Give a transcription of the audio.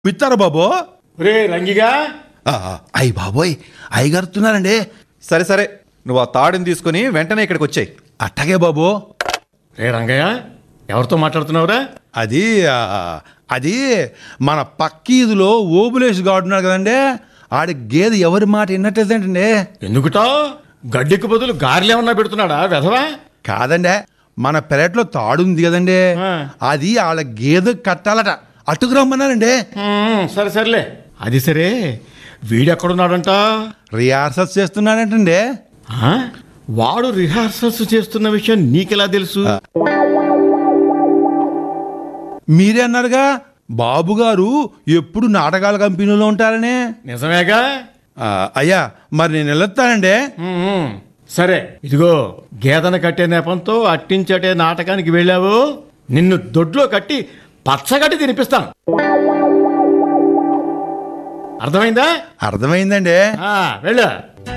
మిత్తారా బాబు రే రంగిగా ఆ, అయ్ బాబోయ్ అయ్యగారుతున్నారండి సరే సరే నువ్వు ఆ తాడుని తీసుకుని వెంటనే ఇక్కడికి వచ్చాయి అట్టగే బాబు రే రంగయ్య ఎవరితో మాట్లాడుతున్నావురా అది ఆ, అది మన పక్కీదులో ఓబులేష్ గాడు ఉన్నాడు కదండి ఆడి గేదె ఎవరి మాట విన్నట్టేదంటండి ఎందుకుటో గడ్డికి బదులు గారెలేమన్నా పెడుతున్నాడా వెధవా కాదండి మన పెరట్లో తాడు ఉంది కదండి ఆ. అది వాళ్ళ గేదె కట్టాలట అటుకు రమ్మన్నారండి ఉమ్, సరే సర్లే అది సరే వీడెక్కడున్నాడంట రిహార్సల్స్ చేస్తున్నాడంటండి ఆ? వాడు రిహార్సల్స్ చేస్తున్న విషయం నీకెలా తెలుసు మీరే అన్నారుగా బాబు గారు ఎప్పుడు నాటకాల కంపెనీలో ఉంటారని నిజమేగా ఆ, అయ్యా మరి నేను వెళ్ళొస్తానండి ఉమ్, సరే ఇదిగో గేదెను కట్టే నెపంతో అట్టించటే నాటకానికి వెళ్ళావు నిన్ను దొడ్లో కట్టి పచ్చగడ్డి తినిపిస్తాను అర్థమైందా అర్థమైందండి ఆ, వెళ్ళు